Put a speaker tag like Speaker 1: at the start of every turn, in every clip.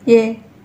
Speaker 1: ఏ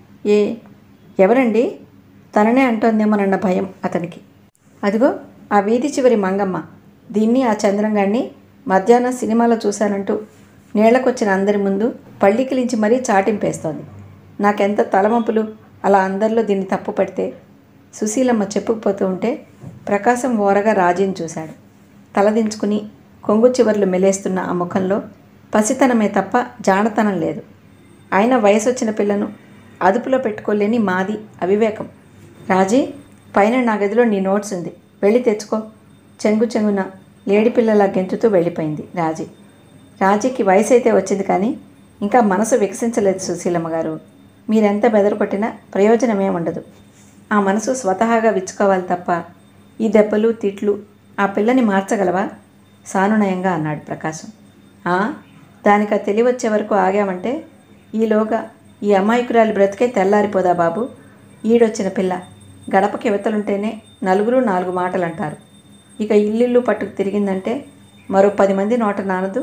Speaker 1: ఏ ఎవరండి తననే అంటోందేమోనన్న భయం అతనికి అదిగో ఆ వీధి చివరి మంగమ్మ దీన్ని ఆ చంద్రంగాన్ని మధ్యాహ్నం సినిమాలో చూశానంటూ నీళ్లకొచ్చిన అందరి ముందు పళ్ళికిలించి మరీ చాటింపేస్తోంది నాకెంత తలవంపులు అలా అందరిలో దీన్ని తప్పు పడితే సుశీలమ్మ చెప్పుకుపోతూ ఉంటే ప్రకాశం ఓరగా రాజీని చూశాడు తలదించుకుని కొంగు చివర్లు మెలేస్తున్న ఆ ముఖంలో పసితనమే తప్ప జానతనం లేదు ఆయన వయసు వచ్చిన పిల్లను అదుపులో పెట్టుకోలేని మాది అవివేకం రాజీ పైన నా గదిలో నీ నోట్స్ ఉంది వెళ్ళి తెచ్చుకో చెంగు చెంగున లేడి పిల్లలా గెంతుతూ వెళ్ళిపోయింది రాజీ రాజీకి వయసు అయితే వచ్చింది కానీ ఇంకా మనసు వికసించలేదు సుశీలమ్మ గారు మీరెంత బెదరకొట్టినా ప్రయోజనమే ఉండదు ఆ మనసు స్వతహాగా విచ్చుకోవాలి తప్ప ఈ దెబ్బలు తిట్లు ఆ పిల్లని మార్చగలవా సానునయంగా అన్నాడు ప్రకాశం "ఆ, దానికి ఆ తెలివి వచ్చే వరకు ఆగామంటే ఈలోగా ఈ అమాయకురాలి బ్రతికే తెల్లారిపోదా బాబు ఈడొచ్చిన పిల్ల గడపకి ఇవతలుంటేనే నలుగురు నాలుగు మాటలు అంటారు ఇక ఇల్లిల్లు పట్టుకు తిరిగిందంటే మరో పది మంది నోట నానదు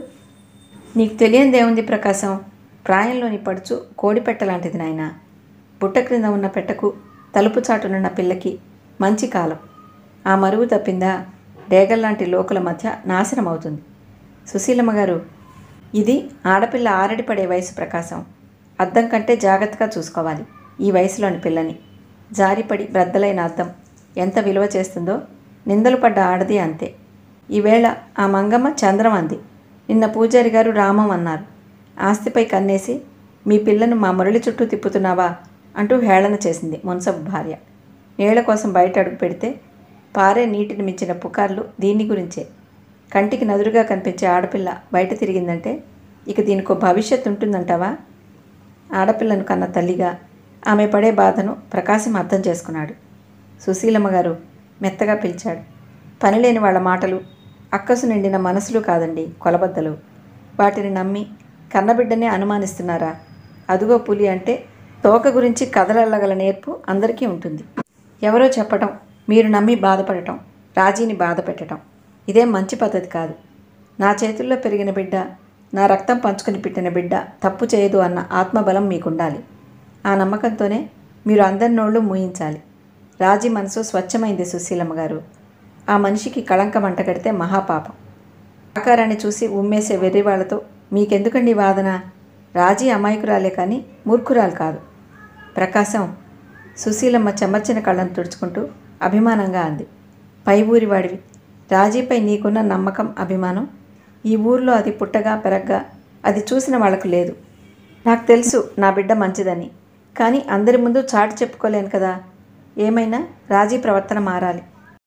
Speaker 1: నీకు తెలియందేముంది ప్రకాశం ప్రాయంలోని పడుచు కోడిపెట్ట లాంటిది నాయన బుట్ట క్రింద ఉన్న పెట్టకు తలుపు చాటునున్న పిల్లకి మంచి కాలం ఆ మరుగు తప్పిందా డేగల్లాంటి లోకుల మధ్య నాశనం అవుతుంది సుశీలమ్మ గారు ఇది ఆడపిల్ల ఆరడి పడే వయసు ప్రకాశం అద్దం కంటే జాగ్రత్తగా చూసుకోవాలి ఈ వయసులోని పిల్లని జారిపడి బ్రద్దలైన అద్దం ఎంత విలువ చేస్తుందో నిందలు పడ్డ ఆడది అంతే ఈవేళ ఆ మంగమ్మ చంద్రం అంది నిన్న పూజారి గారు రామం అన్నారు ఆస్తిపై కన్నేసి మీ పిల్లను మా మురళి చుట్టూ తిప్పుతున్నావా అంటూ హేళన చేసింది మున్సబ్ భార్య నీళ్ల కోసం బయట అడుగు పెడితే పారే నీటిని మించిన పుకార్లు దీని గురించే కంటికి నదురుగా కనిపించే ఆడపిల్ల బయట తిరిగిందంటే ఇక దీనికో భవిష్యత్తు ఉంటుందంటావా ఆడపిల్లను కన్న తల్లిగా ఆమె పడే బాధను ప్రకాశం అర్థం చేసుకున్నాడు సుశీలమ్మ గారు మెత్తగా పిలిచాడు పనిలేని వాళ్ళ మాటలు అక్కసు నిండిన మనసులు కాదండి కొలబద్దలు వాటిని నమ్మి కన్నబిడ్డనే అనుమానిస్తున్నారా అదుగో పులి అంటే తోక గురించి కథలల్లగల నేర్పు అందరికీ ఉంటుంది ఎవరో చెప్పటం మీరు నమ్మి బాధపడటం రాజీని బాధ పెట్టడం ఇదేం మంచి పద్ధతి కాదు నా చేతుల్లో పెరిగిన బిడ్డ నా రక్తం పంచుకుని పెట్టిన బిడ్డ తప్పు చేయదు అన్న ఆత్మబలం మీకుండాలి ఆ నమ్మకంతోనే మీరు అందరి నోళ్ళు మూయించాలి రాజీ మనసు స్వచ్ఛమైంది సుశీలమ్మ గారు ఆ మనిషికి కళంకం అంటగడితే మహాపాపం ఆకారాన్ని చూసి ఉమ్మేసే వెర్రి వాళ్ళతో మీకెందుకండి ఈ వాదన రాజీ అమాయకురాలే కానీ మూర్ఖురాలు కాదు ప్రకాశం సుశీలమ్మ చెమర్చిన కళ్ళను తుడుచుకుంటూ అభిమానంగా అంది పై ఊరి వాడివి రాజీపై నీకున్న నమ్మకం అభిమానం ఈ ఊర్లో అది పుట్టగా పెరగ్గా అది చూసిన వాళ్ళకు లేదు నాకు తెలుసు నా బిడ్డ మంచిదని కానీ అందరి ముందు చాటి చెప్పుకోలేను కదా ఏమైనా రాజీ ప్రవర్తన మారాలి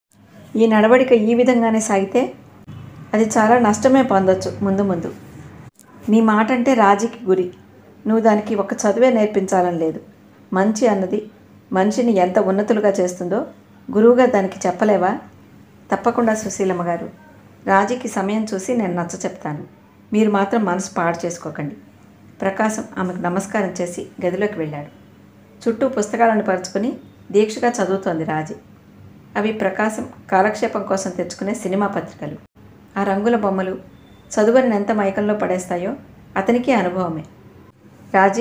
Speaker 1: ఈ నడవడిక ఈ విధంగానే సాగితే అది చాలా నష్టమే పొందొచ్చు ముందు ముందు నీ మాట అంటే రాజీకి గురి నువ్వు దానికి ఒక చదువే నేర్పించాలని లేదు మంచి అన్నది మనిషిని ఎంత ఉన్నతులుగా చేస్తుందో గురువుగా దానికి చెప్పలేవా తప్పకుండా సుశీలమ్మ గారు రాజీకి సమయం చూసి నేను నచ్చ చెప్తాను మీరు మాత్రం మనసు పాడు చేసుకోకండి ప్రకాశం ఆమెకు నమస్కారం చేసి గదిలోకి వెళ్ళాడు చుట్టూ పుస్తకాలను పరుచుకొని దీక్షగా చదువుతోంది రాజీ అవి ప్రకాశం కాలక్షేపం కోసం తెచ్చుకునే సినిమా పత్రికలు ఆ రంగుల బొమ్మలు చదువుని ఎంత మైకంలో పడేస్తాయో అతనికి అనుభవమే రాజీ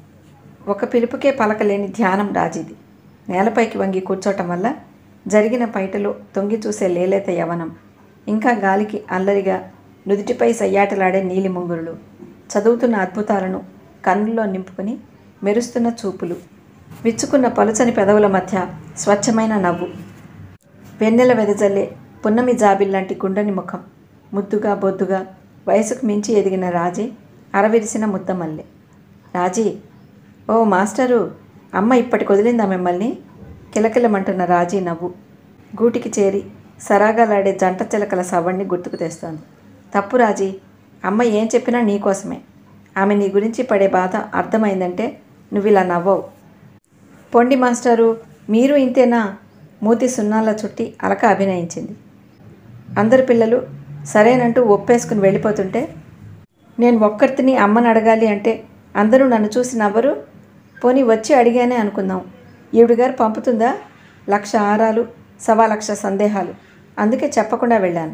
Speaker 1: ఒక పిలుపుకే పలకలేని ధ్యానం రాజీది నేలపైకి వంగి కూర్చోటం వల్ల జరిగిన పైటలో తొంగి చూసే లేలేత యవనం ఇంకా గాలికి అల్లరిగా నుదుటిపై సయ్యాటలాడే నీలి ముంగురులు చదువుతున్న అద్భుతాలను కన్నుల్లో నింపుకొని మెరుస్తున్న చూపులు విచ్చుకున్న పలుచని పెదవుల మధ్య స్వచ్ఛమైన నవ్వు వెన్నెల వెదజల్లే పున్నమి జాబిల్లాంటి గుండని ముఖం ముద్దుగా బొద్దుగా వయసుకు మించి ఎదిగిన రాజీ అరవిరిసిన ముద్దమల్లె రాజీ ఓ మాస్టరు అమ్మ ఇప్పటికి వదిలిందా మిమ్మల్ని కిలకిలమంటున్న రాజీ నవ్వు గూటికి చేరి సరాగాలాడే జంట చిలకల సవ్వడిని గుర్తుకు తెస్తోంది తప్పు రాజీ అమ్మ ఏం చెప్పినా నీకోసమే ఆమె నీ గురించి పడే బాధ అర్థమైందంటే నువ్వు ఇలా నవ్వవు పొండి మాస్టారు మీరు ఇంతేనా మూతి సున్నాల చుట్టి అలక అభినయించింది అందరు పిల్లలు సరేనంటూ ఒప్పేసుకుని వెళ్ళిపోతుంటే నేను ఒక్కరితిని అమ్మని అడగాలి అంటే అందరూ నన్ను చూసి నవ్వరు పోనీ వచ్చి అడిగానే అనుకుందాం ఈవిడ గారు పంపుతుందా లక్ష ఆరాలు సవా లక్ష సందేహాలు అందుకే చెప్పకుండా వెళ్ళాను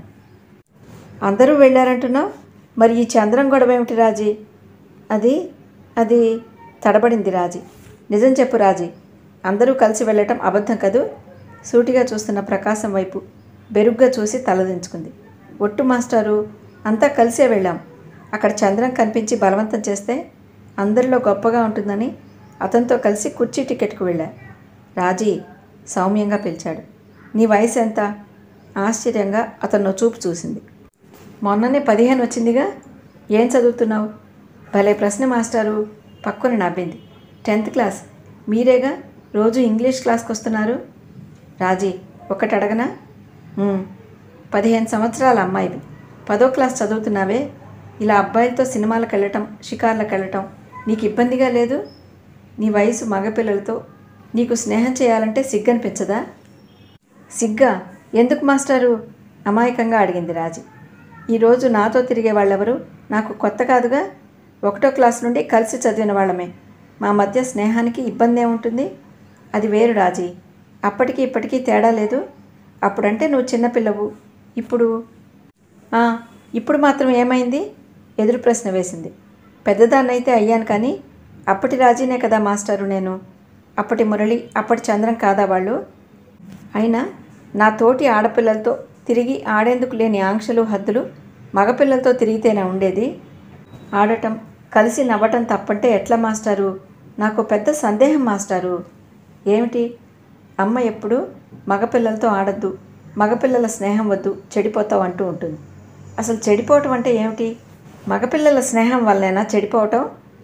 Speaker 1: అందరూ వెళ్ళారంటున్నావు మరి ఈ చంద్రం గొడవ ఏమిటి రాజీ అది అది తడబడింది రాజీ నిజం చెప్పు రాజీ అందరూ కలిసి వెళ్ళటం అబద్ధం కదూ సూటిగా చూస్తున్న ప్రకాశం వైపు బెరుగ్గా చూసి తలదించుకుంది ఒట్టు మాస్టారు అంతా కలిసే వెళ్ళాం అక్కడ చంద్రం కనిపించి బలవంతం చేస్తే అందరిలో గొప్పగా ఉంటుందని అతనితో కలిసి కుర్చీ టికెట్కు వెళ్ళా రాజీ సౌమ్యంగా పిలిచాడు నీ వయసు ఎంత ఆశ్చర్యంగా అతను చూపు చూసింది మొన్ననే పదిహేను వచ్చిందిగా ఏం చదువుతున్నావు భలే ప్రశ్న మాస్టారు పక్కన నవ్వింది టెన్త్ క్లాస్ మీరేగా రోజు ఇంగ్లీష్ క్లాస్కి వస్తున్నారు రాజీ ఒకటి అడగనా "ఉమ్, పదిహేను సంవత్సరాల అమ్మాయివి పదో క్లాస్ చదువుతున్నావే ఇలా అబ్బాయిలతో సినిమాలకు వెళ్ళటం షికార్లకు వెళ్ళటం నీకు ఇబ్బందిగా లేదు నీ వయసు మగపిల్లలతో నీకు స్నేహం చేయాలంటే సిగ్గనిపించదా సిగ్గా ఎందుకు మాస్టారు అమాయకంగా అడిగింది రాజీ ఈరోజు నాతో తిరిగే వాళ్ళెవరు నాకు కొత్త కాదుగా ఒకటో క్లాస్ నుండి కలిసి చదివిన వాళ్ళమే మా మధ్య స్నేహానికి ఇబ్బంది ఏముంటుంది అది వేరు రాజీ అప్పటికి ఇప్పటికీ తేడా లేదు అప్పుడంటే నువ్వు చిన్నపిల్లవు ఇప్పుడు "ఆ, ఇప్పుడు మాత్రం ఏమైంది ఎదురు ప్రశ్న వేసింది పెద్దదాన్నైతే అయ్యాను కానీ అప్పటి రాజీనే కదా మాస్టారు నేను అప్పటి మురళి అప్పటి చంద్రం కాదా వాళ్ళు అయినా నా తోటి ఆడపిల్లలతో తిరిగి ఆడేందుకు లేని ఆంక్షలు హద్దులు మగపిల్లలతో తిరిగితేనే ఉండేది ఆడటం కలిసి నవ్వటం తప్పంటే ఎట్లా మాస్టారు నాకు పెద్ద సందేహం మాస్టారు ఏమిటి అమ్మ ఎప్పుడు మగపిల్లలతో ఆడద్దు మగపిల్లల స్నేహం వద్దు చెడిపోతావు అంటూ ఉంటుంది అసలు చెడిపోవటం అంటే ఏమిటి మగపిల్లల స్నేహం వల్లేనా చెడిపోవటం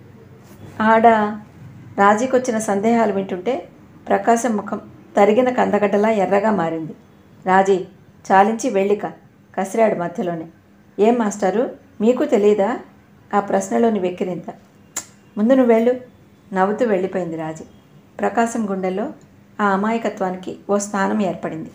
Speaker 1: ఆడ రాజీకొచ్చిన సందేహాలు వింటుంటే ప్రకాశం ముఖం తరిగిన కందగడ్డలా ఎర్రగా మారింది రాజీ చాలించి వెళ్ళిక కసిరాడు మధ్యలోనే ఏం మాస్టారు మీకు తెలియదా ఆ ప్రశ్నలోని వెక్కిరింత ముందు నువ్వు వెళ్ళు నవ్వుతూ వెళ్ళిపోయింది రాజీ ప్రకాశం గుండెల్లో ఆ అమాయకత్వానికి ఓ స్థానం ఏర్పడింది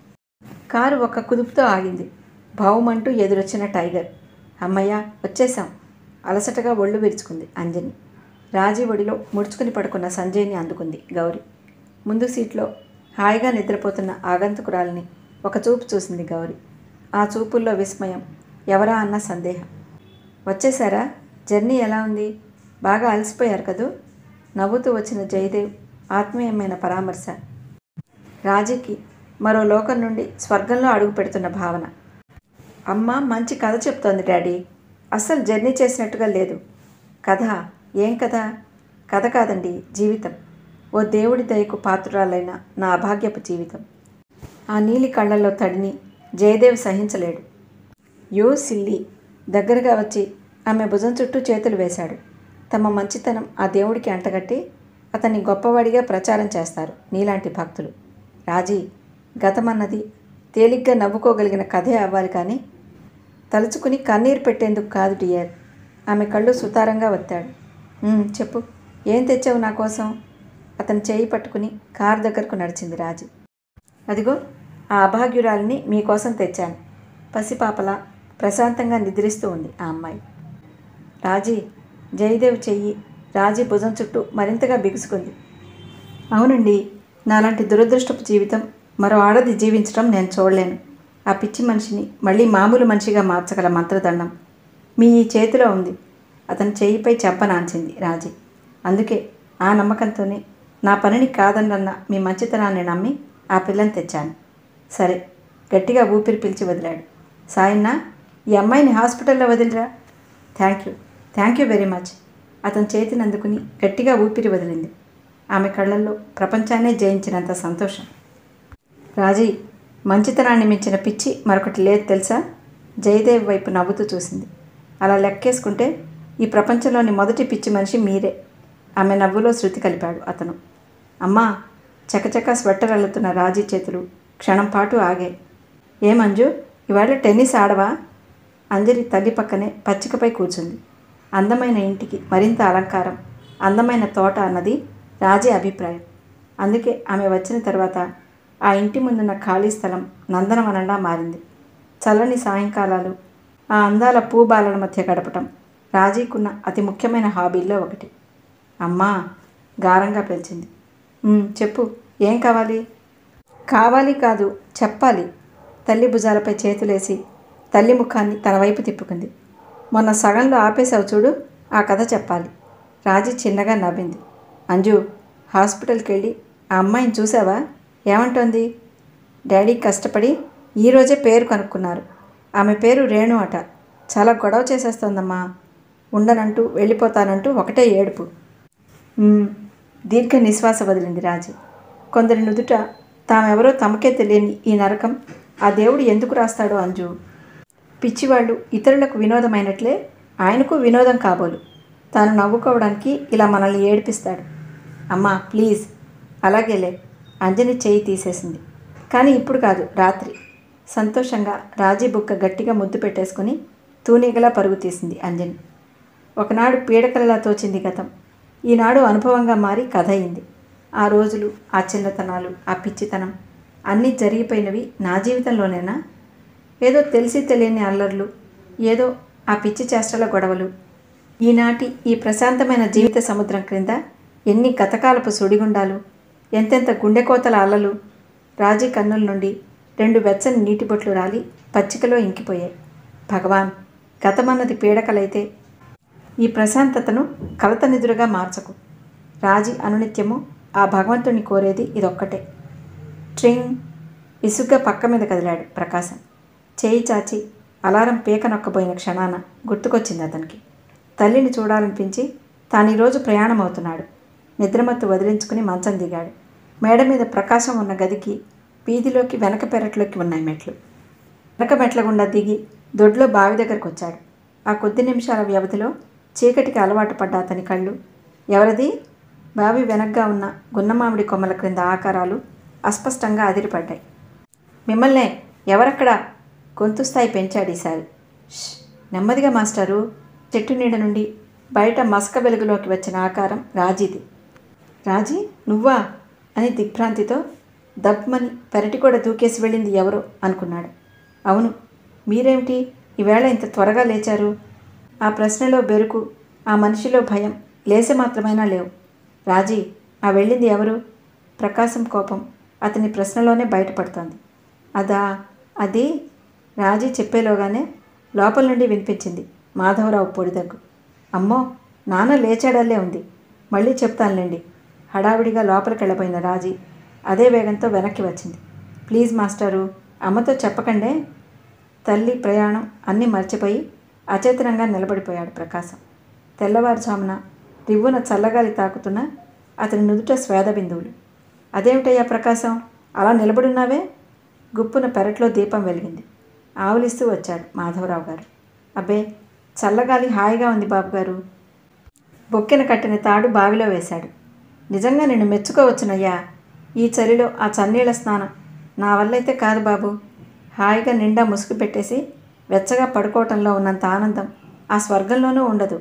Speaker 1: కారు ఒక్క కుదుపుతో ఆగింది భావుమంటూ ఎదురొచ్చిన టైగర్ అమ్మయ్య వచ్చేసాం అలసటగా ఒళ్ళు విరుచుకుంది అంజని రాజీ ఒడిలో ముడుచుకుని పడుకున్న సంజయ్ని అందుకుంది గౌరి ముందు సీట్లో హాయిగా నిద్రపోతున్న ఆగంతుకురాలిని ఒక చూపు చూసింది గౌరి ఆ చూపుల్లో విస్మయం ఎవరా అన్న సందేహం వచ్చేసారా జర్నీ ఎలా ఉంది బాగా అలసిపోయారు కదూ నవ్వుతూ వచ్చిన జయదేవ్ ఆత్మీయమైన పరామర్శ రాజీకి మరో లోకం నుండి స్వర్గంలో అడుగు పెడుతున్న భావన అమ్మ మంచి కథ చెప్తోంది డాడీ అస్సలు జర్నీ చేసినట్టుగా లేదు కథ ఏం కథ కథ కాదండి జీవితం ఓ దేవుడి దయకు పాత్రురాలైన నా అభాగ్యపు జీవితం ఆ నీలి కళ్ళల్లో తడిని జయదేవ్ సహించలేడు యో సిల్లి దగ్గరగా వచ్చి ఆమె భుజం చుట్టూ చేతులు వేశాడు తమ మంచితనం ఆ దేవుడికి అంటగట్టి అతన్ని గొప్పవాడిగా ప్రచారం చేస్తారు నీలాంటి భక్తులు రాజీ గతమన్నది తేలిగ్గా నవ్వుకోగలిగిన కథే అవ్వాలి కానీ తలుచుకుని కన్నీరు పెట్టేందుకు కాదు డియర్ ఆమె కళ్ళు సుతారంగా వత్తాడు "ఉమ్, చెప్పు ఏం తెచ్చావు నా కోసం అతను చేయి పట్టుకుని కారు దగ్గరకు నడిచింది రాజీ అదిగో ఆ అభాగ్యురాలిని మీకోసం తెచ్చాను పసిపాపలా ప్రశాంతంగా నిద్రిస్తూ ఉంది ఆ అమ్మాయి రాజీ జయదేవ్ చెయ్యి రాజీ భుజం చుట్టూ మరింతగా బిగుసుకుంది అవునండి నాలాంటి దురదృష్టపు జీవితం మరో ఆడది జీవించడం నేను చూడలేను ఆ పిచ్చి మనిషిని మళ్ళీ మామూలు మనిషిగా మార్చగల మంత్రదండం మీ ఈ చేతిలో ఉంది అతని చేయిపై చెప్పనాంచింది రాజీ అందుకే ఆ నమ్మకంతోనే నా పనిని కాదన్న మీ మంచితనాన్ని నమ్మి ఆ పిల్లని తెచ్చాను సరే గట్టిగా ఊపిరి పిలిచి వదిలాడు సాయన్న ఈ అమ్మాయిని హాస్పిటల్లో వదిలిరా thank you thank you very much అతని చేతిని అందుకుని గట్టిగా ఊపిరి వదిలింది ఆమె కళ్ళల్లో ప్రపంచాన్నే జయించినంత సంతోషం రాజీ మంచితనాన్ని మించిన పిచ్చి మరొకటి లేదు తెలుసా జయదేవ్ వైపు నవ్వుతూ చూసింది అలా లెక్కేసుకుంటే ఈ ప్రపంచంలోని మొదటి పిచ్చి మనిషి మీరే ఆమె నవ్వులో శృతి కలిపాడు అతను అమ్మా చకచక స్వెట్టర్ అల్లుతున్న రాజీ చేతులు క్షణం పాటు ఆగాయి ఏ మంజు ఇవాళ టెన్నిస్ ఆడవా అంజలి తల్లి పక్కనే పచ్చికపై కూర్చుంది అందమైన ఇంటికి మరింత అలంకారం అందమైన తోట అన్నది రాజీ అభిప్రాయం అందుకే ఆమె వచ్చిన తర్వాత ఆ ఇంటి ముందున్న ఖాళీ స్థలం నందనవనంలా మారింది చల్లని సాయంకాలాలు ఆ అందాల పూబాలల మధ్య గడపటం రాజీకున్న అతి ముఖ్యమైన హాబీల్లో ఒకటి అమ్మా గారంగా పిలిచింది "ఉమ్, చెప్పు ఏం కావాలి కావాలి కాదు చెప్పాలి తల్లి భుజాలపై చేతులేసి తల్లి ముఖాన్ని తన వైపు తిప్పుకుంది మొన్న సగంలో ఆపేశావు చూడు ఆ కథ చెప్పాలి రాజీ చిన్నగా నవ్వింది అంజు హాస్పిటల్కి వెళ్ళి ఆ అమ్మాయిని చూసావా ఏమంటోంది డాడీ కష్టపడి ఈరోజే పేరు కనుక్కున్నారు ఆమె పేరు రేణు అట చాలా గొడవ చేసేస్తోందమ్మా ఉండనంటూ వెళ్ళిపోతానంటూ ఒకటే ఏడుపు "ఉమ్," దీర్ఘ నిశ్వాస వదిలింది రాజీ కొందరి నుదుట తామెవరో తమకే తెలియని ఈ నరకం ఆ దేవుడు ఎందుకు రాస్తాడో అంజు పిచ్చివాళ్ళు ఇతరులకు వినోదమైనట్లే ఆయనకు వినోదం కాబోలు తాను నవ్వుకోవడానికి ఇలా మనల్ని ఏడిపిస్తాడు అమ్మా ప్లీజ్ అలాగేలే అంజని చేయి తీసేసింది కానీ ఇప్పుడు కాదు రాత్రి సంతోషంగా రాజీ బుక్క గట్టిగా ముద్దు పెట్టేసుకుని తూనీగలా పరుగు తీసింది అంజని ఒకనాడు పీడకలలా తోచింది గతం ఈనాడు అనుభవంగా మారి కథ అయింది ఆ రోజులు ఆ చిన్నతనాలు ఆ పిచ్చితనం అన్నీ జరిగిపోయినవి నా జీవితంలోనేనా ఏదో తెలిసి తెలియని అల్లర్లు ఏదో ఆ పిచ్చి చేష్టల గొడవలు ఈనాటి ఈ ప్రశాంతమైన జీవిత సముద్రం క్రింద ఎన్ని గతకాలపు సుడిగుండాలు ఎంతెంత గుండెకోతల అలలు రాజీ కన్నుల నుండి రెండు వెచ్చని నీటి బొట్లు రాలి పచ్చికలో ఇంకిపోయాయి భగవాన్ గతమన్నది పీడకలైతే ఈ ప్రశాంతతను కలత నిదురుగా మార్చకు రాజీ అనునిత్యము ఆ భగవంతుని కోరేది ఇదొక్కటే ట్రింగ్ విసుగ్గా పక్క మీద కదిలాడు ప్రకాశం చేయి చాచి అలారం పీక నొక్కబోయిన క్షణాన గుర్తుకొచ్చింది అతనికి తల్లిని చూడాలనిపించి తాను ఈరోజు ప్రయాణం అవుతున్నాడు నిద్రమత్తు వదిలించుకుని మంచం దిగాడు మేడ మీద ప్రకాశం ఉన్న గదికి వీధిలోకి వెనక పెరట్లోకి ఉన్నాయి మెట్లు వెనక మెట్ల గుండా దిగి దొడ్లో బావి దగ్గరకు వచ్చాడు ఆ కొద్ది నిమిషాల వ్యవధిలో చీకటికి అలవాటు పడ్డ అతని కళ్ళు ఎవరిది బావి వెనక్గా ఉన్న గున్నమామిడి కొమ్మల క్రింద ఆకారాలు అస్పష్టంగా అదిరిపడ్డాయి మిమ్మల్నే ఎవరక్కడ గొంతు స్థాయి పెంచాడు ఈసారి "ష్, నెమ్మదిగా మాస్టారు చెట్టు నీడ నుండి బయట మసక వెలుగులోకి వచ్చిన ఆకారం రాజీది రాజీ నువ్వా అని దిగ్భ్రాంతితో దబ్మని పెరటి కూడా దూకేసి వెళ్ళింది ఎవరో అనుకున్నాడు అవును మీరేమిటి ఈవేళ ఇంత త్వరగా లేచారు ఆ ప్రశ్నలో బెరుకు ఆ మనిషిలో భయం లేసే మాత్రమైనా లేవు రాజీ ఆ వెళ్ళింది ఎవరు ప్రకాశం కోపం అతని ప్రశ్నలోనే బయటపడుతోంది అదా అది రాజీ చెప్పేలోగానే లోపల నుండి వినిపించింది మాధవరావు పొడిదగ్గు అమ్మో నాన్న లేచాడల్లే ఉంది మళ్ళీ చెప్తానులేండి హడావిడిగా లోపలికి వెళ్ళబోయిన రాజీ అదే వేగంతో వెనక్కి వచ్చింది ప్లీజ్ మాస్టారు అమ్మతో చెప్పకండే తల్లి ప్రయాణం అన్నీ మర్చిపోయి అచేతనంగా నిలబడిపోయాడు ప్రకాశం తెల్లవారుజామున రివ్వున చల్లగాలి తాకుతున్న అతని నుదుట స్వేద బిందువులు అదేమిటయ్యా ప్రకాశం అలా నిలబడున్నావే గుప్పున పెరట్లో దీపం వెలిగింది ఆవులిస్తూ వచ్చాడు మాధవరావు గారు అబ్బే చల్లగాలి హాయిగా ఉంది బాబుగారు బొక్కెన కట్టిన తాడు బావిలో వేశాడు నిజంగా నిన్ను మెచ్చుకోవచ్చునయ్యా ఈ చలిలో ఆ చన్నీళ్ళ స్నానం నా వల్లైతే కాదు బాబు హాయిగా నిండా ముసుగు పెట్టేసి వెచ్చగా పడుకోవటంలో ఉన్నంత ఆనందం ఆ స్వర్గంలోనూ ఉండదు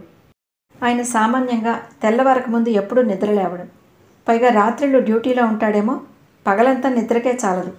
Speaker 1: ఆయన సామాన్యంగా తెల్లవారక ముందు ఎప్పుడూ నిద్రలేవడం పైగా రాత్రిళ్ళు డ్యూటీలో ఉంటాడేమో పగలంతా నిద్రకే చాలదు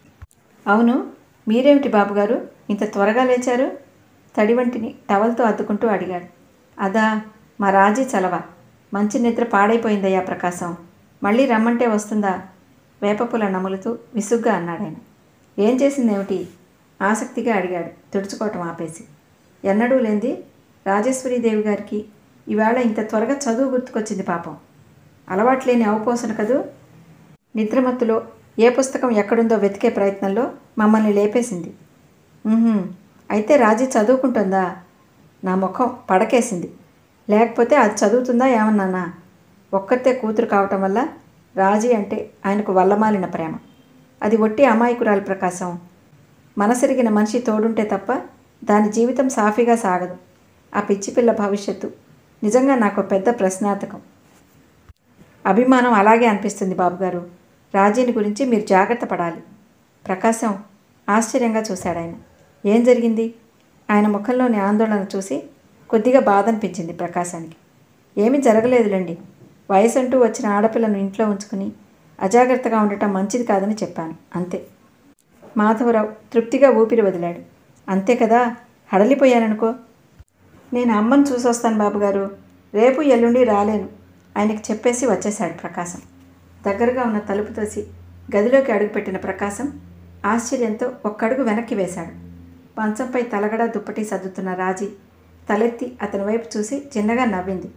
Speaker 1: అవును మీరేమిటి బాబుగారు ఇంత త్వరగా లేచారు తడివంటిని టవల్తో అద్దుకుంటూ అడిగాడు అదా మా రాజీ చలవ మంచి నిద్ర పాడైపోయిందయ్యా ప్రకాశం మళ్ళీ రమ్మంటే వస్తుందా వేపపుల నములుతూ విసుగ్గా అన్నాడు ఆయన ఏం చేసిందేమిటి ఆసక్తిగా అడిగాడు తుడుచుకోవటం ఆపేసి ఎన్నడూ లేంది రాజేశ్వరీదేవి గారికి ఈవేళ ఇంత త్వరగా చదువు గుర్తుకొచ్చింది పాపం అలవాట్లేని అవపోసన కదూ నిద్రమత్తులో ఏ పుస్తకం ఎక్కడుందో వెతికే ప్రయత్నంలో మమ్మల్ని లేపేసింది "ఉహుం, అయితే రాజీ చదువుకుంటుందా నా ముఖం పడకేసింది లేకపోతే అది చదువుతుందా ఏమన్నానా ఒక్కతే కూతురు కావటం వల్ల రాజీ అంటే ఆయనకు వల్లమాలిన ప్రేమ అది ఒట్టి అమాయకురాలి ప్రకాశం మనసెరిగిన మనిషి తోడుంటే తప్ప దాని జీవితం సాఫీగా సాగదు ఆ పిచ్చి పిల్ల భవిష్యత్తు నిజంగా నాకు పెద్ద ప్రశ్నార్థకం అభిమానం అలాగే అనిపిస్తుంది బాబుగారు రాజీని గురించి మీరు జాగ్రత్త పడాలి ప్రకాశం ఆశ్చర్యంగా చూశాడు ఆయన ఏం జరిగింది ఆయన ముఖంలోని ఆందోళన చూసి కొద్దిగా బాధ అనిపించింది ప్రకాశానికి ఏమీ జరగలేదులేండి వయసు అంటూ వచ్చిన ఆడపిల్లను ఇంట్లో ఉంచుకుని అజాగ్రత్తగా ఉండటం మంచిది కాదని చెప్పాను అంతే మాధవరావు తృప్తిగా ఊపిరి వదిలాడు అంతే కదా హడలిపోయాననుకో నేను అమ్మను చూసొస్తాను బాబుగారు రేపు ఎల్లుండి రాలేను ఆయనకి చెప్పేసి వచ్చేశాడు ప్రకాశం దగ్గరగా ఉన్న తలుపు తోసి గదిలోకి అడుగుపెట్టిన ప్రకాశం ఆశ్చర్యంతో ఒక్కడుగు వెనక్కి వేశాడు మంచంపై తలగడ దుప్పటి సర్దుతున్న రాజీ తలెత్తి అతని వైపు చూసి చిన్నగా నవ్వింది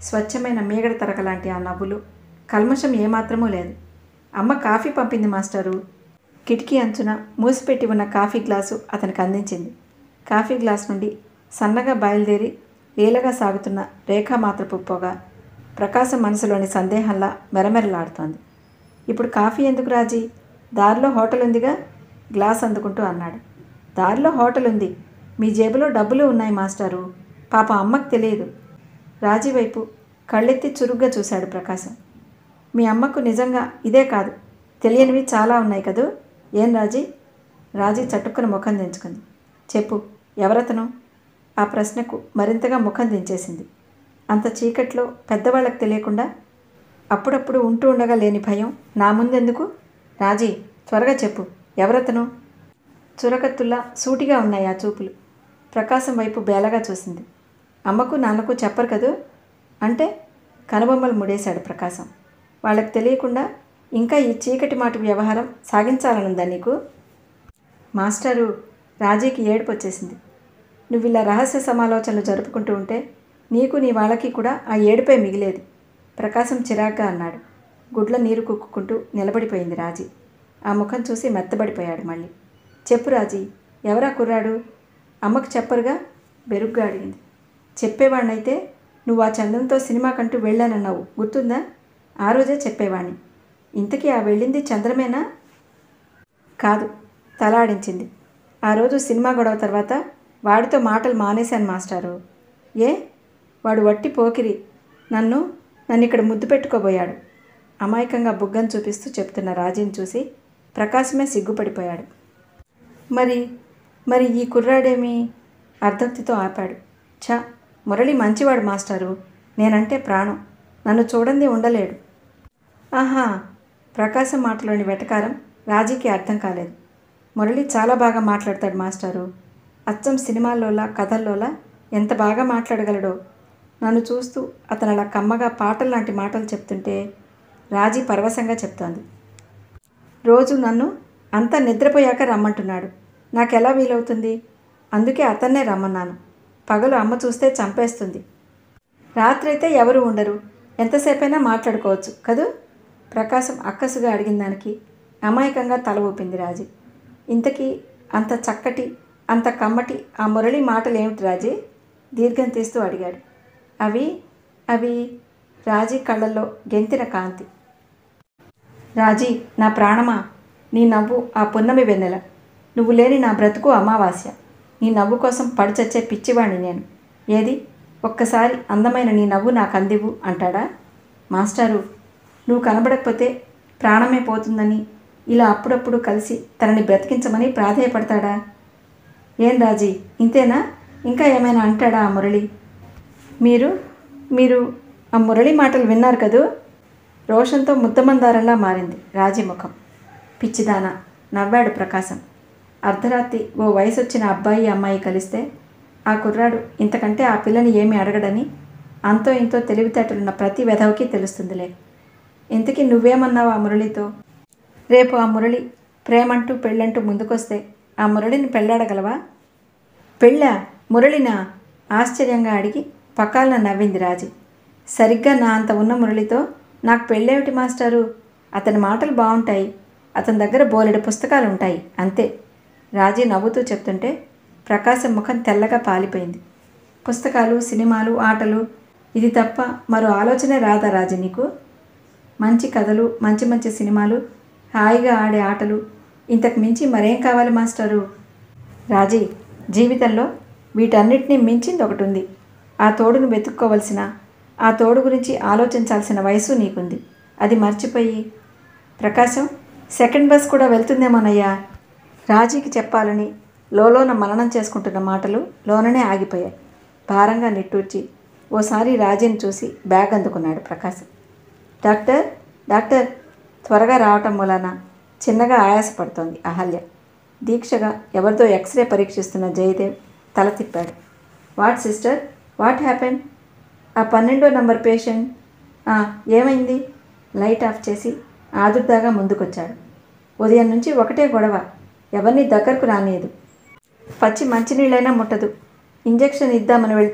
Speaker 1: స్వచ్ఛమైన మీగడ తరక లాంటి ఆ నవ్వులు కల్మషం ఏమాత్రమూ లేదు అమ్మ కాఫీ పంపింది మాస్టారు కిటికీ అంచున మూసిపెట్టి ఉన్న కాఫీ గ్లాసు అతనికి అందించింది కాఫీ గ్లాస్ నుండి సన్నగా బయలుదేరి లీలగా సాగుతున్న రేఖామాత్రపు పొగ ప్రకాశం మనసులోని సందేహంలా మెరమెరలాడుతోంది ఇప్పుడు కాఫీ ఎందుకు రాజీ దారిలో హోటల్ ఉందిగా గ్లాస్ అందుకుంటూ అన్నాడు దారిలో హోటల్ ఉంది మీ జేబులో డబ్బులు ఉన్నాయి మాస్టారు పాప అమ్మకు తెలియదు రాజీ వైపు కళ్ళెత్తి చురుగ్గా చూశాడు ప్రకాశం మీ అమ్మకు నిజంగా ఇదే కాదు తెలియనివి చాలా ఉన్నాయి కదూ ఏం రాజీ రాజీ చట్టుకుని ముఖం దించుకుంది చెప్పు ఎవరతను ఆ ప్రశ్నకు మరింతగా ముఖం దించేసింది అంత చీకట్లో పెద్దవాళ్ళకి తెలియకుండా అప్పుడప్పుడు ఉంటూ ఉండగా లేని భయం నా ముందెందుకు రాజీ త్వరగా చెప్పు ఎవరతను చురకత్తుల్లా సూటిగా ఉన్నాయి ఆ చూపులు ప్రకాశం వైపు బేలగా చూసింది అమ్మకు నాన్నకు చెప్పరు కదూ అంటే కనుబొమ్మలు ముడేశాడు ప్రకాశం వాళ్ళకి తెలియకుండా ఇంకా ఈ చీకటి మాటి వ్యవహారం సాగించాలనుందా నీకు మాస్టరు రాజీకి ఏడుపు వచ్చేసింది నువ్వు ఇలా రహస్య సమాలోచనలు జరుపుకుంటూ ఉంటే నీకు నీ వాళ్ళకి కూడా ఆ ఏడుపే మిగిలేది ప్రకాశం చిరాగ్గా అన్నాడు గుడ్ల నీరు కుక్కుంటూ నిలబడిపోయింది రాజీ ఆ ముఖం చూసి మెత్తబడిపోయాడు మళ్ళీ చెప్పు రాజీ ఎవరా కుర్రాడు అమ్మకు చెప్పరుగా బెరుగ్గా అడిగింది చెప్పేవాడినైతే నువ్వు ఆ చంద్రంతో సినిమాకంటూ వెళ్ళానన్నావు గుర్తుందా ఆ రోజే చెప్పేవాణ్ణి ఇంతకీ ఆ వెళ్ళింది చంద్రమేనా కాదు తలాడించింది ఆ రోజు సినిమా గొడవ తర్వాత వాడితో మాటలు మానేశాను మాస్టారు ఏ వాడు వట్టి పోకిరి నన్ను నన్ను ఇక్కడ ముద్దు పెట్టుకోబోయాడు అమాయకంగా బుగ్గను చూపిస్తూ చెప్తున్న రాజీని చూసి ప్రకాశమే సిగ్గుపడిపోయాడు మరి మరి ఈ కుర్రాడేమి అర్ధక్తితో ఆపాడు ఛ మురళి మంచివాడు మాస్టారు నేనంటే ప్రాణం నన్ను చూడంది ఉండలేడు ఆహా ప్రకాశం మాటలోని వెటకారం రాజీకి అర్థం కాలేదు మురళి చాలా బాగా మాట్లాడతాడు మాస్టారు అచ్చం సినిమాల్లోలా కథల్లోలా ఎంత బాగా మాట్లాడగలడో నన్ను చూస్తూ అతను అలా కమ్మగా పాటలు లాంటి మాటలు చెప్తుంటే రాజీ పరవశంగా చెప్తోంది రోజు నన్ను అంతా నిద్రపోయాక రమ్మంటున్నాడు నాకెలా వీలవుతుంది అందుకే అతన్నే రమ్మన్నాను పగలు అమ్మ చూస్తే చంపేస్తుంది రాత్రైతే ఎవరు ఉండరు ఎంతసేపైనా మాట్లాడుకోవచ్చు కదూ ప్రకాశం అక్కసుగా అడిగిన దానికి అమాయకంగా తల ఊపింది రాజీ ఇంతకీ అంత చక్కటి అంత కమ్మటి ఆ మురళి మాటలు ఏమిటి రాజీ దీర్ఘం తీస్తూ అడిగాడు అవి అవి రాజీ కళ్ళల్లో గెంతిన కాంతి రాజీ నా ప్రాణమా నీ నవ్వు ఆ పున్నమి వెన్నెల నువ్వు లేని నా బ్రతుకు అమావాస్య నీ నవ్వు కోసం పడిచచ్చే పిచ్చివాణ్ణి నేను ఏది ఒక్కసారి అందమైన నీ నవ్వు నాకు అందివు అంటాడా మాస్టారు నువ్వు కనబడకపోతే ప్రాణమే పోతుందని ఇలా అప్పుడప్పుడు కలిసి తనని బ్రతికించమని ప్రాధేయపడతాడా ఏం రాజీ ఇంతేనా ఇంకా ఏమైనా అంటాడా ఆ మురళి మీరు మీరు ఆ మురళి మాటలు విన్నారు కదూ రోషంతో ముద్దమందారంలా మారింది రాజీ ముఖం పిచ్చిదాన నవ్వాడు ప్రకాశం అర్ధరాత్రి ఓ వయసు వచ్చిన అబ్బాయి అమ్మాయి కలిస్తే ఆ కుర్రాడు ఇంతకంటే ఆ పిల్లని ఏమీ అడగడని అంతో ఇంతో తెలివితేటలున్న ప్రతి వెధవకి తెలుస్తుందిలే ఇంతకీ నువ్వేమన్నావు ఆ మురళితో రేపు ఆ మురళి ప్రేమంటూ పెళ్ళంటూ ముందుకొస్తే ఆ మురళిని పెళ్ళాడగలవా పెళ్ళా మురళినా ఆశ్చర్యంగా అడిగి పక్కాలన నవ్వింది రాజీ సరిగ్గా నా అంత ఉన్న మురళితో నాకు పెళ్ళేమిటి మాస్టారు అతని మాటలు బాగుంటాయి అతని దగ్గర బోలెడు పుస్తకాలు ఉంటాయి అంతే రాజీ నవ్వుతూ చెప్తుంటే ప్రకాశం ముఖం తెల్లగా పాలిపోయింది పుస్తకాలు సినిమాలు ఆటలు ఇది తప్ప మరో ఆలోచనే రాదా రాజీ నీకు మంచి కథలు మంచి మంచి సినిమాలు హాయిగా ఆడే ఆటలు ఇంతకు మించి మరేం కావాలి మాస్టరు రాజీ జీవితంలో వీటన్నిటినీ మించింది ఒకటి ఉంది ఆ తోడును వెతుక్కోవలసిన ఆ తోడు గురించి ఆలోచించాల్సిన వయసు నీకుంది అది మర్చిపోయి ప్రకాశం సెకండ్ బస్ కూడా వెళ్తుందేమోనయ్యా రాజీకి చెప్పాలని లోలోన మననం చేసుకుంటున్న మాటలు లోననే ఆగిపోయాయి భారంగా నిట్టూర్చి ఓసారి రాజీని చూసి బ్యాగ్ అందుకున్నాడు ప్రకాశం డాక్టర్ డాక్టర్ త్వరగా రావటం మూలాన చిన్నగా ఆయాసపడుతోంది అహల్య దీక్షగా ఎవరితో ఎక్స్రే పరీక్షిస్తున్న జయదేవ్ తల తిప్పాడు వాట్ సిస్టర్ వాట్ హ్యాపెన్ ఆ పన్నెండో నంబర్ పేషెంట్ "ఆ, ఏమైంది లైట్ ఆఫ్ చేసి ఆదుర్దాగా ముందుకొచ్చాడు ఉదయం నుంచి ఒకటే గొడవ ఎవరిని దగ్గరకు రానియదు పచ్చి మంచినీళ్ళైనా ముట్టదు ఇంజెక్షన్ ఇద్దామని వెళ్తే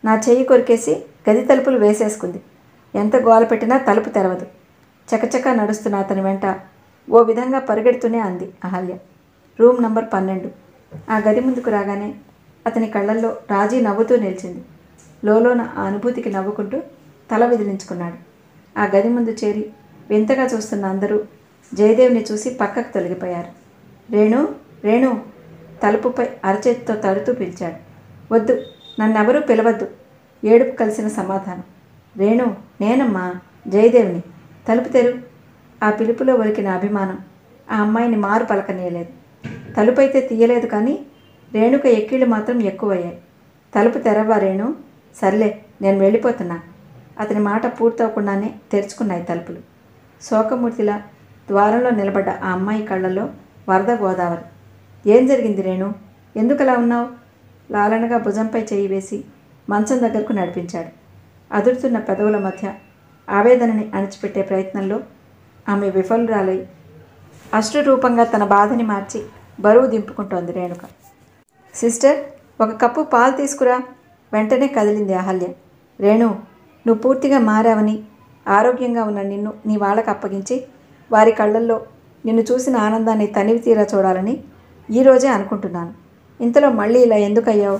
Speaker 1: నా చెయ్యి కొరికేసి గది తలుపులు వేసేసుకుంది ఎంత గోల పెట్టినా తలుపు తెరవదు చకచకా నడుస్తున్న అతని వెంట ఓ విధంగా పరిగెడుతూనే అంది అహల్య రూమ్ నంబర్ పన్నెండు ఆ గది ముందుకు రాగానే అతని కళ్ళల్లో రాజీ నవ్వుతూ నిలిచింది లోలోన ఆ అనుభూతికి నవ్వుకుంటూ తల విదిలించుకున్నాడు ఆ గది ముందు చేరి వింతగా చూస్తున్న అందరూ జయదేవ్ని చూసి పక్కకు తొలగిపోయారు రేణు రేణు తలుపుపై అరచేతితో తడుతూ పిలిచాడు వద్దు నన్నెవరూ పిలవద్దు ఏడుపు కలిసిన సమాధానం రేణు నేనమ్మా జయదేవ్ని తలుపు తెరు ఆ పిలుపులో ఒలికిన అభిమానం ఆ అమ్మాయిని మారు పలకనీయలేదు తలుపైతే తీయలేదు కానీ రేణుక ఎక్కిళ్ళు మాత్రం ఎక్కువయ్యాయి తలుపు తెరవా రేణు సర్లే నేను వెళ్ళిపోతున్నా అతని మాట పూర్తవకుండానే తెరుచుకున్నాయి తలుపులు శోకమూర్తిలా ద్వారంలో నిలబడ్డ ఆ అమ్మాయి కళ్ళల్లో వరద గోదావరి ఏం జరిగింది రేణు ఎందుకలా ఉన్నావు లాలనగా భుజంపై చేయి వేసి మంచం దగ్గరకు నడిపించాడు అదురుతున్న పెదవుల మధ్య ఆవేదనని అణిచిపెట్టే ప్రయత్నంలో ఆమె విఫలురాలై అశ్రురూపంగా తన బాధని మార్చి బరువు దింపుకుంటోంది రేణుక సిస్టర్ ఒక కప్పు పాలు తీసుకురా వెంటనే కదిలింది అహల్య రేణు నువ్వు పూర్తిగా మారావని ఆరోగ్యంగా ఉన్న నిన్ను నీ వాళ్ళకి అప్పగించి వారి కళ్ళల్లో నిన్ను చూసిన ఆనందాన్ని తనివి తీరా చూడాలని ఈరోజే అనుకుంటున్నాను ఇంతలో మళ్ళీ ఇలా ఎందుకయ్యావు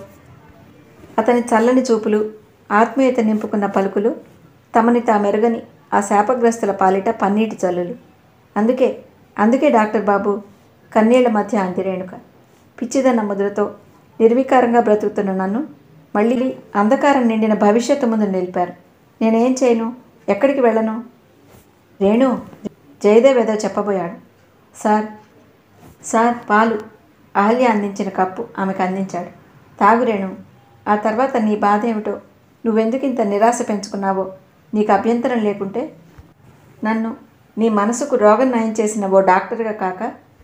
Speaker 1: అతని చల్లని చూపులు ఆత్మీయత నింపుకున్న పలుకులు తమని తామెరుగని ఆ శాపగ్రస్తుల పాలిట పన్నీటి జల్లులు అందుకే అందుకే డాక్టర్ బాబు కన్నీళ్ల మధ్య అంది రేణుక పిచ్చిదన్న ముద్రతో నిర్వికారంగా బ్రతుకుతున్న నన్ను మళ్ళీ అంధకారం నిండిన భవిష్యత్తు ముందు నిలిపారు నేనేం చేయను ఎక్కడికి వెళ్ళను రేణు జయదేవ్ ఏదో చెప్పబోయాడు సార్ సార్ పాలు అహల్య అందించిన కప్పు ఆమెకు అందించాడు తాగు రేణు ఆ తర్వాత నీ బాధ ఏమిటో నువ్వెందుకు ఇంత నిరాశ పెంచుకున్నావో నీకు అభ్యంతరం లేకుంటే నన్ను నీ మనసుకు రోగం నయం చేసిన ఓ డాక్టర్గా కాక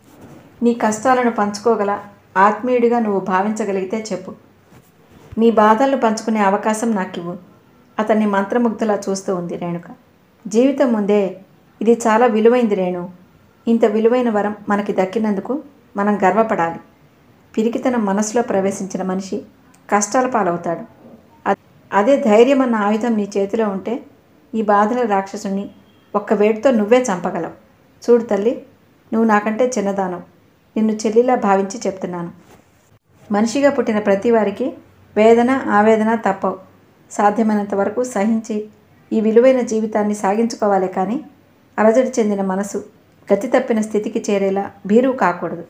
Speaker 1: నీ కష్టాలను పంచుకోగల ఆత్మీయుడిగా నువ్వు భావించగలిగితే చెప్పు నీ బాధలను పంచుకునే అవకాశం నాకివ్వు అతన్ని మంత్రముగ్ధలా చూస్తూ ఉంది రేణుక జీవితం ముందే ఇది చాలా విలువైంది రేణు ఇంత విలువైన వరం మనకి దక్కినందుకు మనం గర్వపడాలి పిరికితనం మనసులో ప్రవేశించిన మనిషి కష్టాల పాలవుతాడు అ- అదే ధైర్యం అన్న ఆయుధం నీ చేతిలో ఉంటే ఈ బాధల రాక్షసుని ఒక్క వేడితో నువ్వే చంపగలవు చూడు తల్లి నువ్వు నాకంటే చిన్నదానం నిన్ను చెల్లిలా భావించి చెప్తున్నాను మనిషిగా పుట్టిన ప్రతి వారికి వేదన ఆవేదన తప్పవు సాధ్యమైనంత వరకు సహించి ఈ విలువైన జీవితాన్ని సాగించుకోవాలి కానీ అలజడి చెందిన మనసు గతి తప్పిన స్థితికి చేరేలా భీరువు కాకూడదు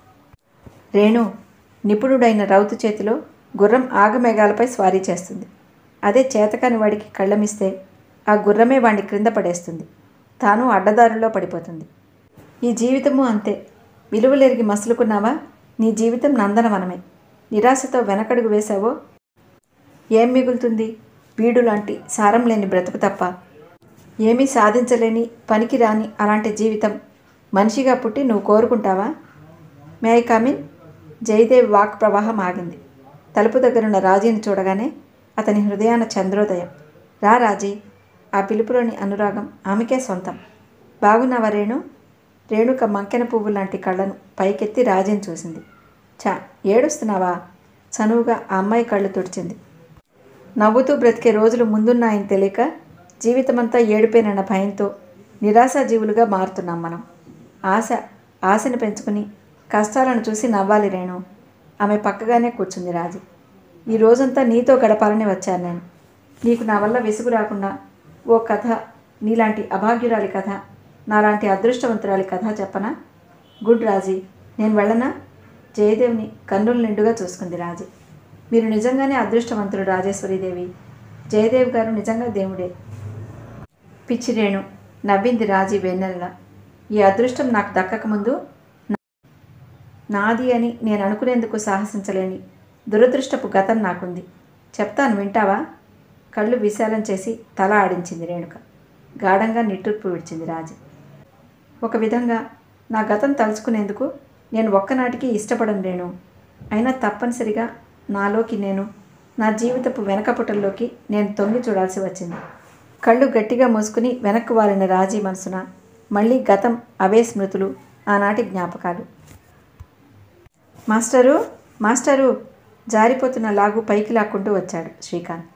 Speaker 1: రేణు నిపుణుడైన రౌతు చేతిలో గుర్రం ఆగమేఘాలపై స్వారీ చేస్తుంది అదే చేతకాని వాడికి కళ్ళమిస్తే ఆ గుర్రమే వాడిని క్రింద పడేస్తుంది తాను అడ్డదారుల్లో పడిపోతుంది ఈ జీవితము అంతే విలువలెరిగి మసులుకున్నావా నీ జీవితం నందనవనమే నిరాశతో వెనకడుగు వేశావో ఏం మిగులుతుంది వీడు లాంటి సారం లేని బ్రతుకు తప్ప ఏమీ సాధించలేని పనికి రాని అలాంటి జీవితం మనిషిగా పుట్టి నువ్వు కోరుకుంటావా మే ఐ కమిన్ జయదేవ్ వాక్ ప్రవాహం ఆగింది తలుపు దగ్గరున్న రాజీని చూడగానే అతని హృదయాన చంద్రోదయం రా రాజీ ఆ పిలుపులోని అనురాగం ఆమెకే సొంతం బాగున్నావా రేణు రేణుక మంకెన పువ్వు లాంటి కళ్ళను పైకెత్తి రాజీని చూసింది చా ఏడుస్తున్నావా చనువుగా ఆ అమ్మాయి కళ్ళు తుడిచింది నవ్వుతూ బ్రతికే రోజులు ముందున్నాయని తెలియక జీవితమంతా ఏడిపోయినన్న భయంతో నిరాశాజీవులుగా మారుతున్నాం మనం ఆశ ఆశను పెంచుకుని కష్టాలను చూసి నవ్వాలి రేణు ఆమె పక్కగానే కూర్చుంది రాజు ఈ రోజంతా నీతో గడపాలని వచ్చాను నేను నీకు నా వల్ల విసుగు రాకుండా ఓ కథ నీలాంటి అభాగ్యురాలి కథ నాలాంటి అదృష్టవంతురాలి కథ చెప్పనా గుడ్ రాజీ నేను వెళ్ళనా జయదేవ్ని కన్నుల నిండుగా చూసుకుంది రాజీ మీరు నిజంగానే అదృష్టవంతులు రాజేశ్వరీదేవి జయదేవ్ గారు నిజంగా దేవుడే పిచ్చి రేణు నవ్వింది రాజీ వెన్నెల ఈ అదృష్టం నాకు దక్కకముందు నా- నాది అని నేను అనుకునేందుకు సాహసించలేని దురదృష్టపు గతం నాకుంది చెప్తాను వింటావా కళ్ళు విశాలం చేసి తల ఆడించింది రేణుక గాఢంగా నిట్టూర్పు విడిచింది రాజీ ఒక విధంగా నా గతం తలుచుకునేందుకు నేను ఒక్కనాటికి ఇష్టపడను రేణు అయినా తప్పనిసరిగా నాలోకి నేను నా జీవితపు వెనకపుటల్లోకి నేను తొంగి చూడాల్సి వచ్చింది కళ్ళు గట్టిగా మూసుకుని వెనక్కు వాలిన రాజీ మనసున మళ్ళీ గతం అవే స్మృతులు ఆనాటి జ్ఞాపకాలు మాస్టరు మాస్టరు జారిపోతున్న లాగు పైకి లాక్కుంటూ వచ్చాడు శ్రీకాంత్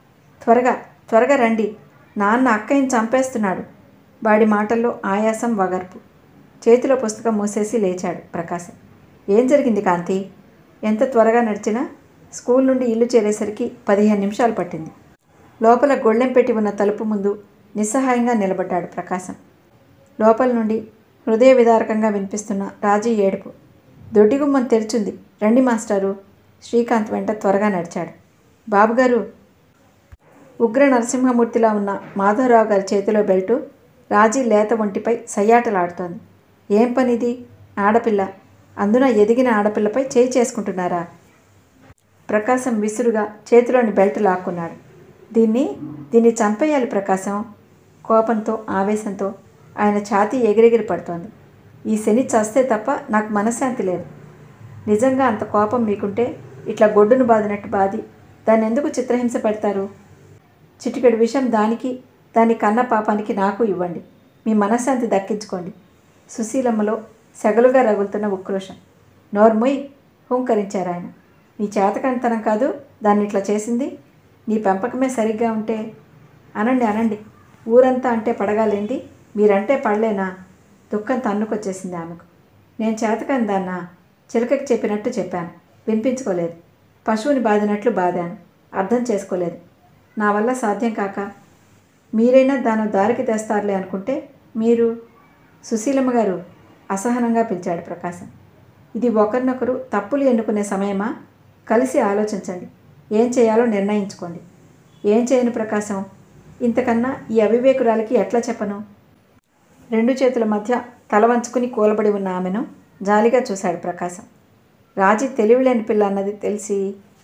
Speaker 1: త్వరగా త్వరగా రండి నాన్న అక్కయ్యని చంపేస్తున్నాడు వాడి మాటల్లో ఆయాసం వగర్పు చేతిలో పుస్తకం మూసేసి లేచాడు ప్రకాశం ఏం జరిగింది కాంతి ఎంత త్వరగా నడిచినా స్కూల్ నుండి ఇల్లు చేరేసరికి పదిహేను నిమిషాలు పట్టింది లోపల గొళ్ళెం పెట్టి ఉన్న తలుపు ముందు నిస్సహాయంగా నిలబడ్డాడు ప్రకాశం లోపల నుండి హృదయ విదారకంగా వినిపిస్తున్న రాజీ ఏడుపు దొడ్డిగుమ్మం తెరిచుంది రండి మాస్టారు శ్రీకాంత్ వెంట త్వరగా నడిచాడు బాబుగారు ఉగ్ర నరసింహమూర్తిలా ఉన్న మాధవరావు గారి చేతిలో బెల్టు రాజీ లేత ఒంటిపై సయ్యాటలాడుతోంది ఏం పనిది ఆడపిల్ల అందున ఎదిగిన ఆడపిల్లపై చేయి చేసుకుంటున్నారా ప్రకాశం విసురుగా చేతిలోని బెల్ట్ లాక్కున్నాడు దీన్ని దీన్ని చంపేయాలి ప్రకాశం కోపంతో ఆవేశంతో ఆయన ఛాతీ ఎగిరెగిరి పడుతోంది ఈ శని చస్తే తప్ప నాకు మనశ్శాంతి లేదు నిజంగా అంత కోపం మీకుంటే ఇట్లా గొడ్డును బాదినట్టు బాది దాన్ని ఎందుకు చిత్రహింస పెడతారు చిటికెడు విషం దానికి దాని కన్న పాపానికి నాకు ఇవ్వండి మీ మనశ్శాంతి దక్కించుకోండి సుశీలమ్మలో సెగలుగా రగులుతున్న ఉక్రోషం నోర్ముయ్ హుంకరించారు ఆయన నీ చేతకంతనం కాదు దాన్ని ఇట్లా చేసింది నీ పెంపకమే సరిగ్గా ఉంటే అనండి అనండి ఊరంతా అంటే పడగాలేంది మీరంటే పడలేనా దుఃఖం తన్నుకొచ్చేసింది ఆమెకు నేను చేతకని దాన్నా చిలకకి చెప్పినట్టు చెప్పాను వినిపించుకోలేదు పశువుని బాదినట్లు బాదాను అర్థం చేసుకోలేదు నా వల్ల సాధ్యం కాక మీరైనా దాని దారికి తెస్తారులే అనుకుంటే మీరు సుశీలమ్మ గారు అసహనంగా పిలిచాడు ప్రకాశం ఇది ఒకరినొకరు తప్పులు ఎన్నుకునే సమయమా కలిసి ఆలోచించండి ఏం చేయాలో నిర్ణయించుకోండి ఏం చేయను ప్రకాశం ఇంతకన్నా ఈ అవివేకురాలకి ఎట్లా చెప్పను రెండు చేతుల మధ్య తల వంచుకుని కూలబడి ఉన్న ఆమెను జాలిగా చూశాడు ప్రకాశం రాజీ తెలివిలేని పిల్ల అన్నది తెలిసి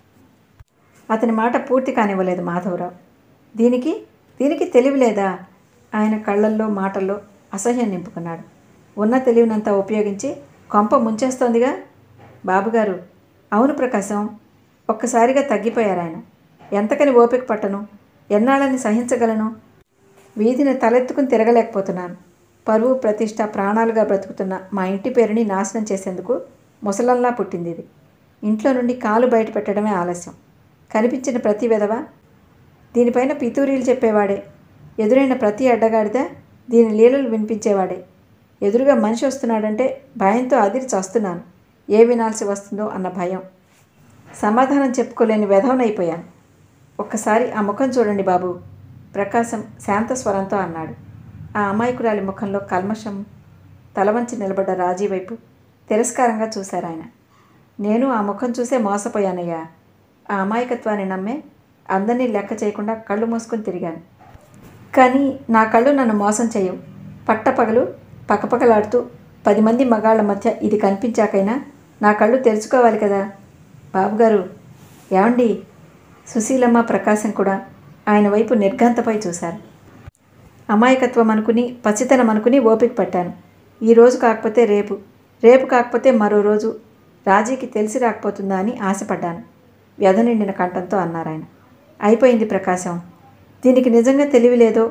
Speaker 1: అతని మాట పూర్తి కానివ్వలేదు మాధవరావు దీనికి దీనికి తెలివి లేదా ఆయన కళ్ళల్లో మాటల్లో అసహ్యం నింపుకున్నాడు ఉన్న తెలివినంతా ఉపయోగించి కొంప ముంచేస్తోందిగా బాబుగారు అవును ప్రకాశం ఒక్కసారిగా తగ్గిపోయారు ఆయన ఎంతకని ఓపిక పట్టను ఎన్నాళ్ళని సహించగలను వీధిని తలెత్తుకుని తిరగలేకపోతున్నాను పరువు ప్రతిష్ట ప్రాణాలుగా బ్రతుకుతున్న మా ఇంటి పేరుని నాశనం చేసేందుకు ముసలంలా పుట్టింది ఇది ఇంట్లో నుండి కాలు బయట పెట్టడమే ఆలస్యం కనిపించిన ప్రతి విధవ దీనిపైన పితూరీలు చెప్పేవాడే ఎదురైన ప్రతి అడ్డగాడిద దీని లీలలు వినిపించేవాడే ఎదురుగా మనిషి వస్తున్నాడంటే భయంతో అదిరి చస్తున్నాను ఏ వినాల్సి వస్తుందో అన్న భయం సమాధానం చెప్పుకోలేని వెధవనైపోయాను ఒక్కసారి ఆ ముఖం చూడండి బాబు ప్రకాశం శాంత స్వరంతో అన్నాడు ఆ అమాయకురాలి ముఖంలో కల్మషం తలవంచి నిలబడ్డ రాజీ వైపు తిరస్కారంగా చూశారు ఆయన నేను ఆ ముఖం చూసే మోసపోయానయ్యా ఆ అమాయకత్వాన్ని నమ్మే అందరినీ లెక్క చేయకుండా కళ్ళు మూసుకొని తిరిగాను కానీ నా కళ్ళు నన్ను మోసం చేయవు పట్టపగలు పకపకలాడుతూ పది మంది మగాళ్ళ మధ్య ఇది కనిపించాకైనా నా కళ్ళు తెరుచుకోవాలి కదా బాబుగారు ఏమండి సుశీలమ్మ ప్రకాశం కూడా ఆయన వైపు నిర్ఘంతపై చూశారు అమాయకత్వం అనుకుని పసితనం అనుకుని ఓపిక పట్టాను ఈ రోజు కాకపోతే రేపు రేపు కాకపోతే మరో రోజు రాజీకి తెలిసి రాకపోతుందా అని ఆశపడ్డాను వ్యధ నిండిన కంఠంతో అన్నారు ఆయన అయిపోయింది ప్రకాశం దీనికి నిజంగా తెలివి లేదో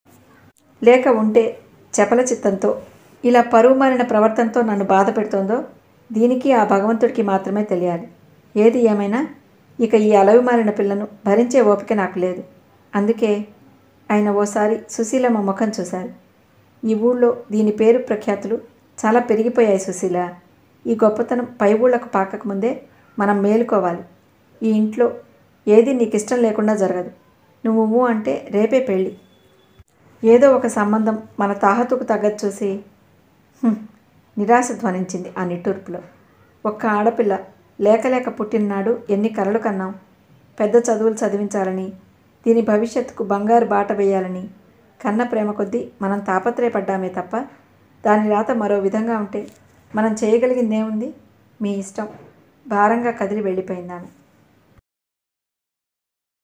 Speaker 1: లేక ఉంటే చపల చిత్తంతో ఇలా పరువు మారిన ప్రవర్తనతో నన్ను బాధ పెడుతోందో దీనికి ఆ భగవంతుడికి మాత్రమే తెలియాలి ఏది ఏమైనా ఇక ఈ అలవి మారిన పిల్లను భరించే ఓపిక నాకు లేదు అందుకే ఆయన ఓసారి సుశీలమ్మ ముఖం చూశారు ఈ ఊళ్ళో దీని పేరు ప్రఖ్యాతులు చాలా పెరిగిపోయాయి సుశీల ఈ గొప్పతనం పై ఊళ్ళకు పాకకముందే మనం మేలుకోవాలి ఈ ఇంట్లో ఏది నీకు ఇష్టం లేకుండా జరగదు నువ్వు ఊ అంటే రేపే పెళ్ళి ఏదో ఒక సంబంధం మన తాహతుకు తగ్గదు చూసి "హుం," నిరాశ ధ్వనించింది ఆ నిట్టూర్పులో ఒక్క ఆడపిల్ల లేక లేక పుట్టిననాడు ఎన్ని కలలు కన్నాం పెద్ద చదువులు చదివించాలని దీని భవిష్యత్తుకు బంగారు బాట వేయాలని కన్న ప్రేమ కొద్దీ మనం తాపత్రయపడ్డామే తప్ప దాని రాత మరో విధంగా ఉంటే మనం చేయగలిగిందేముంది మీ ఇష్టం భారంగా కదిలి వెళ్ళిపోయిందామె